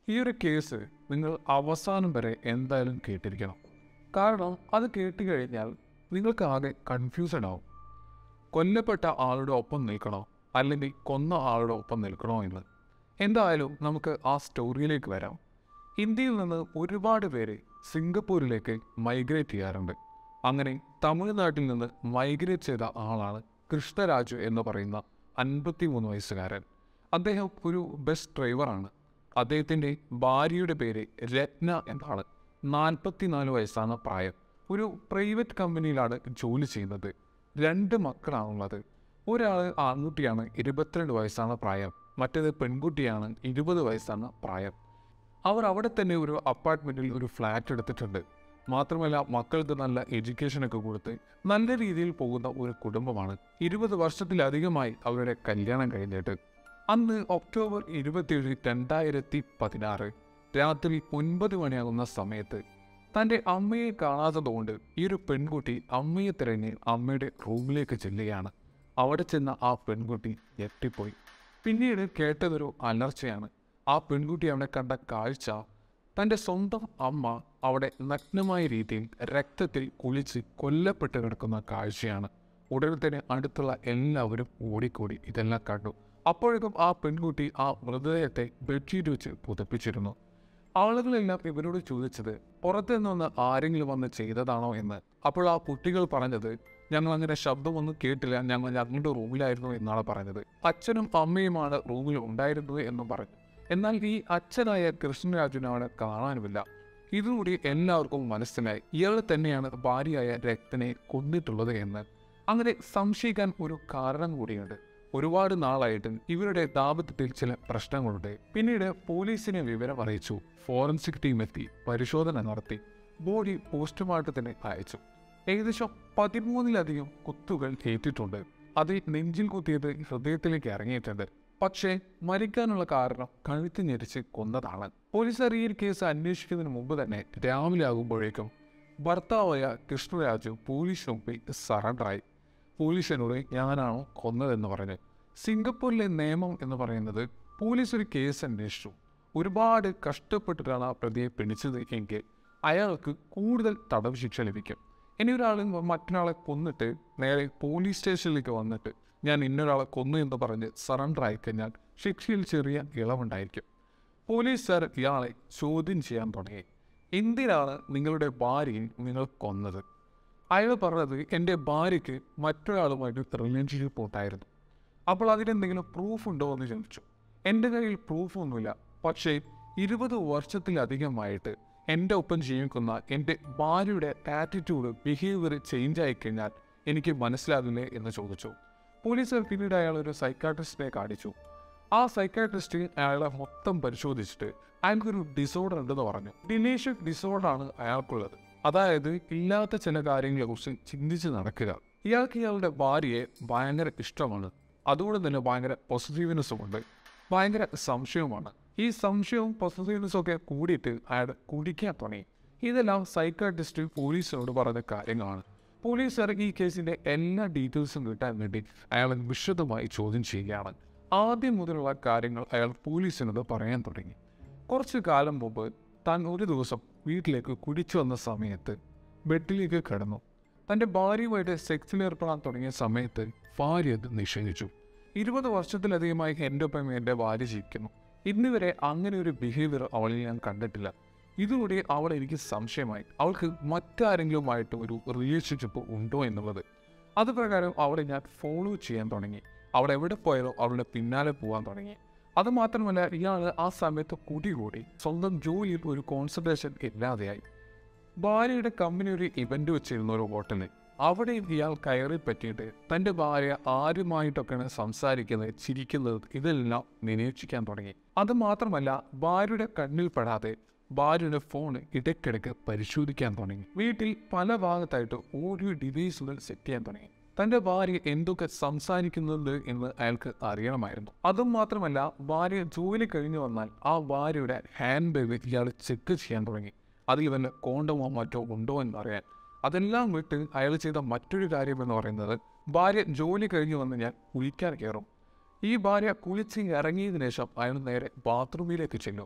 ഈ ഒരു കേസ് നിങ്ങൾ അവസാനം വരെ എന്തായാലും കേട്ടിരിക്കണം കാരണം അത് കേട്ട് കഴിഞ്ഞാൽ നിങ്ങൾക്ക് ആകെ കൺഫ്യൂസഡ് ആവും കൊല്ലപ്പെട്ട ആളുടെ ഒപ്പം നിൽക്കണോ അല്ലെങ്കിൽ കൊന്ന ആളുടെ ഒപ്പം നിൽക്കണോ എന്ന് എന്തായാലും നമുക്ക് ആ സ്റ്റോറിയിലേക്ക് വരാം ഇന്ത്യയിൽ നിന്ന് ഒരുപാട് പേര് സിംഗപ്പൂരിലേക്ക് മൈഗ്രേറ്റ് ചെയ്യാറുണ്ട് അങ്ങനെ തമിഴ്നാട്ടിൽ നിന്ന് മൈഗ്രേറ്റ് ചെയ്ത ആളാണ് കൃഷ്ണരാജു എന്ന് പറയുന്ന അൻപത്തി മൂന്ന് വയസ്സുകാരൻ അദ്ദേഹം ഒരു ബസ് ഡ്രൈവറാണ് അദ്ദേഹത്തിൻ്റെ ഭാര്യയുടെ പേര് രത്ന എന്നാണ് നാൽപ്പത്തിനാല് വയസ്സാണ് പ്രായം ഒരു പ്രൈവറ്റ് കമ്പനിയിലാണ് ജോലി ചെയ്യുന്നത് രണ്ട് മക്കളാണുള്ളത് ഒരാൾ ആൺകുട്ടിയാണ് ഇരുപത്തിരണ്ട് വയസ്സാണ് പ്രായം മറ്റേത് പെൺകുട്ടിയാണ് ഇരുപത് വയസ്സാണ് പ്രായം അവർ അവിടെ തന്നെ ഒരു അപ്പാർട്ട്മെൻറ്റിൽ ഒരു ഫ്ലാറ്റ് എടുത്തിട്ടുണ്ട് മാത്രമല്ല മക്കൾക്ക് നല്ല എഡ്യൂക്കേഷനൊക്കെ കൊടുത്ത് നല്ല രീതിയിൽ പോകുന്ന ഒരു കുടുംബമാണ് ഇരുപത് വർഷത്തിലധികമായി അവരുടെ കല്യാണം കഴിഞ്ഞിട്ട് അന്ന് ഒക്ടോബർ ഇരുപത്തിയേഴ് രണ്ടായിരത്തി പതിനാറ് രാത്രി ഒൻപത് മണിയാകുന്ന സമയത്ത് തൻ്റെ അമ്മയെ കാണാത്തതുകൊണ്ട് ഈ ഒരു പെൺകുട്ടി അമ്മയെ തിരഞ്ഞ് അമ്മയുടെ റൂമിലേക്ക് ചെല്ലുകയാണ് അവിടെ ചെന്ന ആ പെൺകുട്ടി ഞെട്ടിപ്പോയി പിന്നീട് കേട്ടതൊരു അലർച്ചയാണ് ആ പെൺകുട്ടി അവിടെ കണ്ട കാഴ്ച തൻ്റെ സ്വന്തം അമ്മ അവിടെ നഗ്നമായ രീതിയിൽ രക്തത്തിൽ കുളിച്ച് കൊല്ലപ്പെട്ട് കിടക്കുന്ന കാഴ്ചയാണ് ഉടനെ തന്നെ അടുത്തുള്ള എല്ലാവരും ഓടിക്കൂടി ഇതെല്ലാം കണ്ടു അപ്പോഴേക്കും ആ പെൺകുട്ടി ആ മൃതദേഹത്തെ ബെഡ്ഷീറ്റ് വെച്ച് പുതപ്പിച്ചിരുന്നു ആളുകളെല്ലാം ഇവരോട് ചോദിച്ചത് പുറത്തു നിന്ന് ആരെങ്കിലും വന്ന് ചെയ്തതാണോ എന്ന് അപ്പോൾ ആ കുട്ടികൾ പറഞ്ഞത് ഞങ്ങൾ അങ്ങനെ ശബ്ദമൊന്നും കേട്ടില്ല ഞങ്ങൾ ഞങ്ങളുടെ റൂമിലായിരുന്നു എന്നാണ് പറഞ്ഞത് അച്ഛനും അമ്മയുമാണ് റൂമിൽ ഉണ്ടായിരുന്നത് എന്നും പറഞ്ഞു എന്നാൽ ഈ അച്ഛനായ കൃഷ്ണരാജുവിനെ അവിടെ കാണാനുമില്ല ഇതുകൂടി എല്ലാവർക്കും മനസ്സിലായി ഇയാൾ തന്നെയാണ് ഭാര്യയായ രക്തനെ കൊന്നിട്ടുള്ളത് എന്ന് അങ്ങനെ സംശയിക്കാൻ ഒരു കാരണം കൂടിയുണ്ട് ഒരുപാട് നാളായിട്ട് ഇവരുടെ ദാമ്പത്യത്തിൽ ചില പ്രശ്നങ്ങളുണ്ട് പിന്നീട് പോലീസിനെ വിവരം അറിയിച്ചു ഫോറൻസിക് ടീം എത്തി പരിശോധന നടത്തി ബോഡി പോസ്റ്റ്മോർട്ടത്തിന് അയച്ചു ഏകദേശം പതിമൂന്നിലധികം കുത്തുകൾ ഏറ്റിട്ടുണ്ട് അത് നെഞ്ചിൽ കുത്തിയത് ഹൃദയത്തിലേക്ക് ഇറങ്ങിയിട്ടുണ്ട് പക്ഷേ മരിക്കാനുള്ള കാരണം കഴുത്ത് ഞെരിച്ച് കൊന്നതാണ് പോലീസ് ഈ കേസ് അന്വേഷിക്കുന്നതിന് മുമ്പ് തന്നെ രാവിലെ ആകുമ്പോഴേക്കും ഭർത്താവായ കൃഷ്ണരാജു പോലീസിന് മുമ്പിൽ സറണ്ടറായി പോലീസിനോട് ഞാനാണോ കൊന്നതെന്ന് പറഞ്ഞ് സിംഗപ്പൂരിലെ നിയമം എന്ന് പറയുന്നത് പോലീസ് ഒരു കേസ് അന്വേഷിച്ചു ഒരുപാട് കഷ്ടപ്പെട്ടിട്ടാണ് ആ പ്രതിയെ പിടിച്ചത് എങ്കിൽ അയാൾക്ക് കൂടുതൽ തടവ് ശിക്ഷ ലഭിക്കും ഇനി ഒരാൾ മറ്റൊരാളെ കൊന്നിട്ട് നേരെ പോലീസ് സ്റ്റേഷനിലേക്ക് വന്നിട്ട് ഞാൻ ഇന്നൊരാളെ കൊന്നു എന്ന് പറഞ്ഞ് സറണ്ടർ ആയിക്കഴിഞ്ഞാൽ ശിക്ഷയിൽ ചെറിയ ഇളവുണ്ടായിരിക്കും പോലീസുകാർ ഇയാളെ ചോദ്യം ചെയ്യാൻ തുടങ്ങി എന്തിനാണ് നിങ്ങളുടെ ഭാര്യയെ നിങ്ങൾ കൊന്നത് അയാൾ പറഞ്ഞത് എൻ്റെ ഭാര്യയ്ക്ക് മറ്റൊരാളുമായിട്ട് റിലേഷൻഷിപ്പ് ഉണ്ടായിരുന്നു അപ്പോൾ അതിനെന്തെങ്കിലും പ്രൂഫ് ഉണ്ടോ എന്ന് ചോദിച്ചു എൻ്റെ കയ്യിൽ പ്രൂഫൊന്നുമില്ല പക്ഷേ ഇരുപത് വർഷത്തിലധികമായിട്ട് എൻ്റെ ഒപ്പം ജീവിക്കുന്ന എൻ്റെ ഭാര്യയുടെ ആറ്റിറ്റ്യൂഡ് ബിഹേവിയർ ചേഞ്ച് ആയിക്കഴിഞ്ഞാൽ എനിക്ക് മനസ്സിലാകില്ലേ എന്ന് ചോദിച്ചു പോലീസുകാർ പിന്നീട് അയാൾ ഒരു സൈക്കാട്രിസ്റ്റിനെ കാണിച്ചു ആ സൈക്കാട്രിസ്റ്റ് അയാളെ മൊത്തം പരിശോധിച്ചിട്ട് അയാൾക്കൊരു ഡിസോർഡർ ഉണ്ടെന്ന് പറഞ്ഞു ഡിലേഷൻ ഡിസോർഡർ ആണ് അയാൾക്കുള്ളത് അതായത് ഇല്ലാത്ത ചില കാര്യങ്ങളെക്കുറിച്ച് ചിന്തിച്ച് നടക്കുക ഇയാൾക്ക് ഇയാളുടെ ഭാര്യയെ ഭയങ്കര ഇഷ്ടമാണ് അതുകൊണ്ട് തന്നെ ഭയങ്കര പോസിറ്റീവ്നെസ്സും ഉണ്ട് ഭയങ്കര സംശയവുമാണ് ഈ സംശയവും പോസിറ്റീവ്നെസ്സും ഒക്കെ കൂടിയിട്ട് അയാൾ കുടിക്കാൻ തുടങ്ങി ഇതെല്ലാം സൈക്കാട്രിസ്റ്റ് പോലീസിനോട് പറഞ്ഞ കാര്യങ്ങളാണ് പോലീസുകാർ ഈ കേസിന്റെ എല്ലാ ഡീറ്റെയിൽസും കിട്ടാൻ വേണ്ടി അയാളെ വിശദമായി ചോദ്യം ചെയ്യുകയാണ് ആദ്യം മുതലുള്ള കാര്യങ്ങൾ അയാൾ പോലീസിനോട് പറയാൻ തുടങ്ങി കുറച്ചു കാലം മുമ്പ് താൻ ഒരു ദിവസം വീട്ടിലേക്ക് കുടിച്ചു വന്ന സമയത്ത് ബെഡിലേക്ക് കിടന്നു തൻ്റെ ഭാര്യയുമായിട്ട് സെക്സിൽ ഏർപ്പെടാൻ തുടങ്ങിയ സമയത്ത് ഭാര്യ അത് നിഷേധിച്ചു ഇരുപത് വർഷത്തിലധികമായി എൻ്റെ ഒപ്പം എൻ്റെ ഭാര്യ ജീവിക്കുന്നു ഇന്ന് വരെ അങ്ങനെ ഒരു ബിഹേവിയർ അവളിൽ ഞാൻ കണ്ടിട്ടില്ല ഇതുകൂടി അവൾ എനിക്ക് സംശയമായി അവൾക്ക് മറ്റാരെങ്കിലുമായിട്ട് ഒരു റിലേഷൻഷിപ്പ് ഉണ്ടോ എന്നുള്ളത് അത് പ്രകാരം അവളെ ഞാൻ ഫോളോ ചെയ്യാൻ തുടങ്ങി അവൾ എവിടെ പോയാലോ അവളുടെ പിന്നാലെ പോകാൻ തുടങ്ങി അത് മാത്രമല്ല ഇയാൾ ആ സമയത്ത് കൂടി കൂടി സ്വന്തം ജോലിയിൽ ഒരു കോൺസെൻട്രേഷൻ ഇല്ലാതെയായി ഭാര്യയുടെ കമ്പനി ഒരു ഇവന്റ് വെച്ചിരുന്ന ഒരു ഹോട്ടലിൽ അവിടെ ഇയാൾ കയറി പറ്റിയിട്ട് തൻ്റെ ഭാര്യ ആരുമായിട്ടൊക്കെയാണ് സംസാരിക്കുന്നത് ചിരിക്കുന്നത് ഇതെല്ലാം നിരീക്ഷിക്കാൻ തുടങ്ങി അത് മാത്രമല്ല ഭാര്യയുടെ കണ്ണിൽ പെടാതെ ഭാര്യയുടെ ഫോൺ ഇടയ്ക്കിടയ്ക്ക് പരിശോധിക്കാൻ തുടങ്ങി വീട്ടിൽ പല ഭാഗത്തായിട്ട് ഓരോ ഡിവൈസുകൾ സെറ്റ് ചെയ്യാൻ തുടങ്ങി തൻ്റെ ഭാര്യ എന്തൊക്കെ സംസാരിക്കുന്നുണ്ട് എന്ന് അയാൾക്ക് അറിയണമായിരുന്നു അതും മാത്രമല്ല ഭാര്യ ജോലി കഴിഞ്ഞു വന്നാൽ ആ ഭാര്യയുടെ ഹാൻഡ് ബാഗ് ഇയാൾ ചെക്ക് ചെയ്യാൻ തുടങ്ങി അതിൽ വല്ല കോണ്ടമോ മറ്റോ ഉണ്ടോ എന്ന് അറിയാൻ അതെല്ലാം വിട്ട് അയാൾ ചെയ്ത മറ്റൊരു കാര്യം എന്ന് പറയുന്നത് ഭാര്യ ജോലി കഴിഞ്ഞു വന്ന് ഞാൻ കുളിക്കാൻ കയറും ഈ ഭാര്യ കുളിച്ച് ഇറങ്ങിയതിനു ശേഷം അയാൾ നേരെ ബാത്റൂമിലേക്ക് ചെല്ലും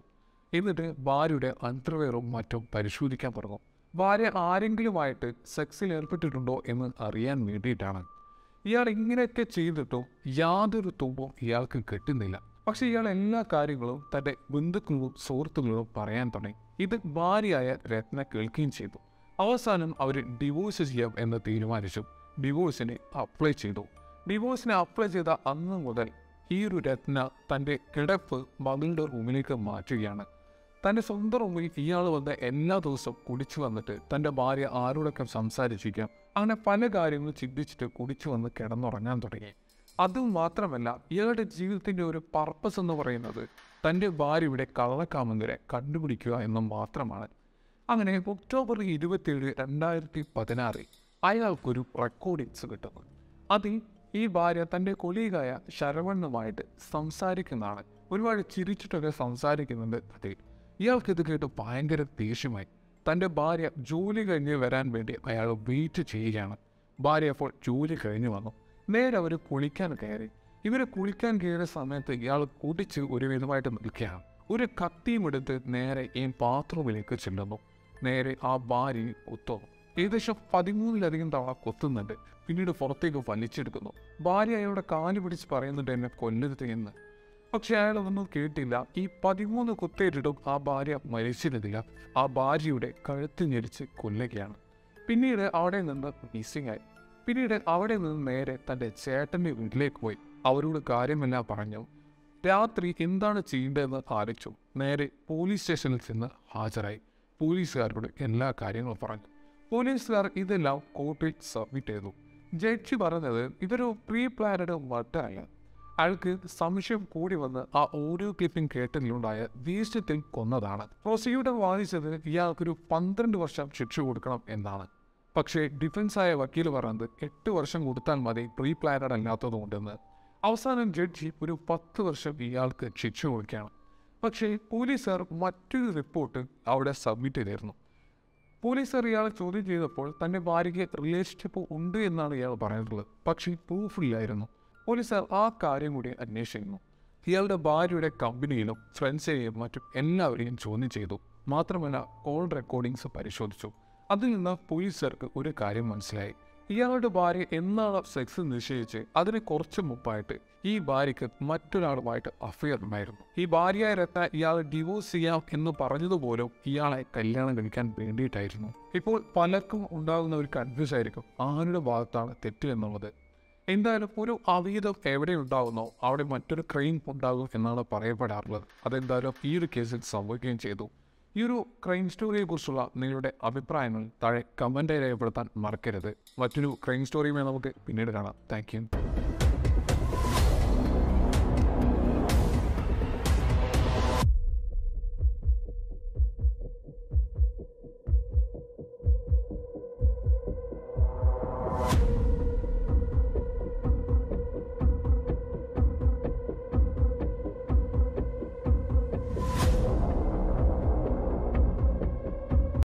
എന്നിട്ട് ഭാര്യയുടെ അണ്ടർവെയറും മറ്റും പരിശോധിക്കാൻ തുടങ്ങും ഭാര്യ ആരെങ്കിലുമായിട്ട് സെക്സിൽ ഏർപ്പെട്ടിട്ടുണ്ടോ എന്ന് അറിയാൻ വേണ്ടിയിട്ടാണ് ഇയാൾ ഇങ്ങനെയൊക്കെ ചെയ്തിട്ടും യാതൊരു തുമ്പും ഇയാൾക്ക് കിട്ടുന്നില്ല പക്ഷെ ഇയാൾ എല്ലാ കാര്യങ്ങളും തൻ്റെ ബന്ധുക്കളും സുഹൃത്തുക്കളും പറയാൻ തുടങ്ങി ഇത് ഭാര്യയായ രത്ന കേൾക്കുകയും ചെയ്തു അവസാനം അവർ ഡിവോഴ്സ് ചെയ്യാം എന്ന് തീരുമാനിച്ചു ഡിവോഴ്സിന് അപ്ലൈ ചെയ്തു ഡിവോഴ്സിന് അപ്ലൈ ചെയ്ത അന്ന് മുതൽ ഈ ഒരു രത്ന തൻ്റെ കിടപ്പ് മകളുടെ റൂമിലേക്ക് മാറ്റുകയാണ് തൻ്റെ സ്വന്തം റൂമിൽ ഇയാൾ വന്ന് എല്ലാ ദിവസവും കുടിച്ചു വന്നിട്ട് തൻ്റെ ഭാര്യ ആരോടൊക്കെ സംസാരിച്ചിരിക്കാം അങ്ങനെ പല കാര്യങ്ങളും ചിന്തിച്ചിട്ട് കുടിച്ചു വന്ന് കിടന്നുറങ്ങാൻ തുടങ്ങി അതും മാത്രമല്ല ഇയാളുടെ ജീവിതത്തിൻ്റെ ഒരു പർപ്പസ് എന്ന് പറയുന്നത് തൻ്റെ ഭാര്യയുടെ കള്ളക്കാമന്തിരെ കണ്ടുപിടിക്കുക എന്ന് മാത്രമാണ് അങ്ങനെ ഒക്ടോബർ ഇരുപത്തിയേഴ് രണ്ടായിരത്തി പതിനാറിൽ അയാൾക്കൊരു റെക്കോർഡിങ്സ് കിട്ടുന്നു അതിൽ ഈ ഭാര്യ തൻ്റെ കൊലീഗായ ശരവണ്ണുമായിട്ട് സംസാരിക്കുന്നതാണ് ഒരുപാട് ചിരിച്ചിട്ടൊക്കെ സംസാരിക്കുന്നുണ്ട് അതിൽ ഇയാൾക്കിത് കേട്ട് ഭയങ്കര ദേഷ്യമായി തൻ്റെ ഭാര്യ ജോലി കഴിഞ്ഞ് വരാൻ വേണ്ടി അയാൾ വെയിറ്റ് ചെയ്യുകയാണ് ഭാര്യ അപ്പോൾ ജോലി കഴിഞ്ഞ് വന്നു നേരെ അവർ കുളിക്കാൻ കയറി ഇവർ കുളിക്കാൻ കയറിയ സമയത്ത് ഇയാൾ കുടിച്ച് ഒരു വിധമായിട്ട് നിൽക്കുകയാണ് ഒരു കത്തിയും എടുത്ത് നേരെ ഈ ബാത്റൂമിലേക്ക് ചെല്ലുന്നു നേരെ ആ ഭാര്യയെ കുത്തുന്നു ഏകദേശം പതിമൂന്നിലധികം തവണ കൊത്തുന്നുണ്ട് പിന്നീട് പുറത്തേക്ക് വലിച്ചെടുക്കുന്നു ഭാര്യ അയാളുടെ കാല് പിടിച്ച് പറയുന്നുണ്ട് എന്നെ കൊല്ലരുത് എന്ന് പക്ഷെ അയാൾ അതൊന്നും കേട്ടില്ല ഈ പതിമൂന്ന് കുത്തേറ്റിട്ടും ആ ഭാര്യ മരിച്ചിരുന്നില്ല ആ ഭാര്യയുടെ കഴുത്ത് ഞെരിച്ച് കൊല്ലുകയാണ് പിന്നീട് അവിടെ നിന്ന് മിസ്സിംഗ് ആയി പിന്നീട് അവിടെ നിന്ന് നേരെ തൻ്റെ ചേട്ടൻ്റെ വീട്ടിലേക്ക് പോയി അവരോട് കാര്യമെല്ലാം പറഞ്ഞു രാത്രി എന്താണ് ചെയ്യേണ്ടതെന്ന് ആലോചിച്ചു നേരെ പോലീസ് സ്റ്റേഷനിൽ ചെന്ന് ഹാജരായി പോലീസുകാരോട് എല്ലാ കാര്യങ്ങളും പറഞ്ഞു പോലീസുകാർ ഇതെല്ലാം കോർട്ടിൽ സബ്മിറ്റ് ചെയ്തു ജഡ്ജി പറഞ്ഞത് ഇതൊരു പ്രീ പ്ലാനഡ് മർഡറാണ് അയാൾക്ക് സംശയം കൂടി വന്ന് ആ ഓഡിയോ ക്ലിപ്പിംഗ് കേട്ടതിലുണ്ടായ വീഴ്ചത്തിൽ കൊന്നതാണ് പ്രോസിക്യൂട്ടർ വാദിച്ചത് ഇയാൾക്കൊരു പന്ത്രണ്ട് വർഷം ശിക്ഷ കൊടുക്കണം എന്നാണ് പക്ഷേ ഡിഫൻസായ വക്കീൽ പറഞ്ഞത് എട്ട് വർഷം കൊടുത്താൽ മതി പ്രീ പ്ലാനഡ് അല്ലാത്തതുകൊണ്ടെന്ന് അവസാനം ജഡ്ജി ഒരു പത്ത് വർഷം ഇയാൾക്ക് ശിക്ഷ കൊടുക്കുകയാണ് പക്ഷേ പോലീസുകാർ മറ്റൊരു റിപ്പോർട്ട് അവിടെ സബ്മിറ്റ് ചെയ്തിരുന്നു പോലീസുകാർ ഇയാളെ ചോദ്യം ചെയ്തപ്പോൾ തൻ്റെ ഭാര്യയ്ക്ക് റിലേഷൻഷിപ്പ് ഉണ്ട് എന്നാണ് ഇയാൾ പറഞ്ഞിട്ടുള്ളത് പക്ഷേ പ്രൂഫ് ഇല്ലായിരുന്നു പോലീസുകാർ ആ കാര്യം കൂടി അന്വേഷിക്കുന്നു ഇയാളുടെ ഭാര്യയുടെ കമ്പനിയിലും ഫ്രണ്ട്സിനെയും മറ്റും എല്ലാവരെയും ചോദ്യം ചെയ്തു മാത്രമല്ല കോൾ റെക്കോർഡിങ്സ് പരിശോധിച്ചു അതിൽ നിന്ന് പോലീസുകാർക്ക് ഒരു കാര്യം മനസ്സിലായി ഇയാളുടെ ഭാര്യ എന്നാണ് സെക്സ് നിശ്ചയിച്ച് അതിന് കുറച്ച് മുമ്പായിട്ട് ഈ ഭാര്യയ്ക്ക് മറ്റൊരാളുമായിട്ട് അഫയർ ഉണ്ടായിരുന്നു ഈ ഭാര്യയായ രത്ന ഇയാളെ ഡിവോഴ്സ് ചെയ്യാം എന്ന് പറഞ്ഞതുപോലും ഇയാളെ കല്യാണം കഴിക്കാൻ വേണ്ടിയിട്ടായിരുന്നു ഇപ്പോൾ പലർക്കും ഉണ്ടാകുന്ന ഒരു കൺഫ്യൂസ് ആയിരിക്കും ആരുടെ ഭാഗത്താണ് തെറ്റ് എന്നുള്ളത് എന്തായാലും ഒരു അവീതം എവിടെ ഉണ്ടാകുന്നോ അവിടെ മറ്റൊരു ക്രൈം ഉണ്ടാകും എന്നാണ് പറയപ്പെടാറുള്ളത് അതെന്തായാലും ഈ ഒരു കേസിൽ സംഭവിക്കുകയും ചെയ്തു ഈ ഒരു ക്രൈം സ്റ്റോറിയെ കുറിച്ചുള്ള നിങ്ങളുടെ അഭിപ്രായങ്ങൾ താഴെ കമൻറ്റായി രേഖപ്പെടുത്താൻ മറക്കരുത് മറ്റൊരു ക്രൈം സ്റ്റോറിയുമായി നമുക്ക് പിന്നീട് കാണാം താങ്ക് യു